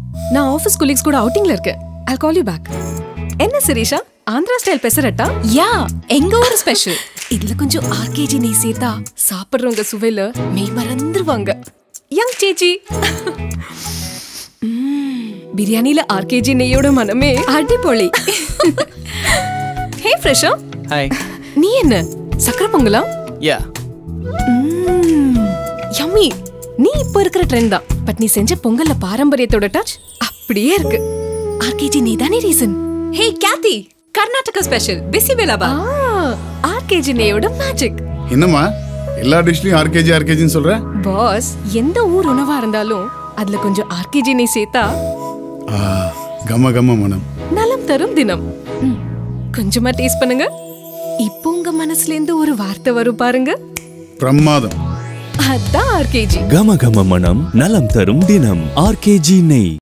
நான் office colleagues கூட அவுட்டிங்ல இருக்கேன் I'll call you பேக் என்ன சிரீஷா ஆந்திரா ஸ்டைல் பெசரட்டா யா எங்க ஊர் ஸ்பெஷல் இதுல கொஞ்சம் ஆர்கேஜி நெய் சேர்த்தா சாப்பிடுறவங்க சுவையில மெய் மறந்துருவாங்க யங் சேச்சி ம்ம், பிரியாணில ஆர்கேஜி நெய்யோட மனமே அடிப்பொலி ஹே ஃப்ரெஷா ஹாய் நீ என்ன சக்கரை பொங்கலா யா யம்மி நீ இப்ப இருக்கிற ட்ரெண்ட் தான் பட் நீ செஞ்ச பொங்கல்ல பாரம்பரியத்தோட டச் அப்படியே இருக்கு ஆர்கேஜி நெய் தானே ரீசன் ஹே கேத்தி கர்நாடகா ஸ்பெஷல் பிசி வேலாபா ஆர்கேஜி நெய்யோட மேஜிக் என்னம்மா எல்லா டிஷ்லயும் ஆர்கேஜி ஆர்கேஜின்னு சொல்ற பாஸ் எந்த ஊர் உணவா இருந்தாலும் அதுல கொஞ்சம் ஆர்கேஜி நெய் சேர்த்தா ஆ, கம கம மனம் நலம் தரும் தினம் ம், கொஞ்சமா டேஸ்ட் பண்ணுங்க இப்போ உங்க மனசுல இருந்து ஒரு வார்த்தை வரும் பாருங்க பிரமாதம் அதான் ஆர்கேஜி கம கம மனம் நலம் தரும் தினம் ஆர்கேஜி நெய்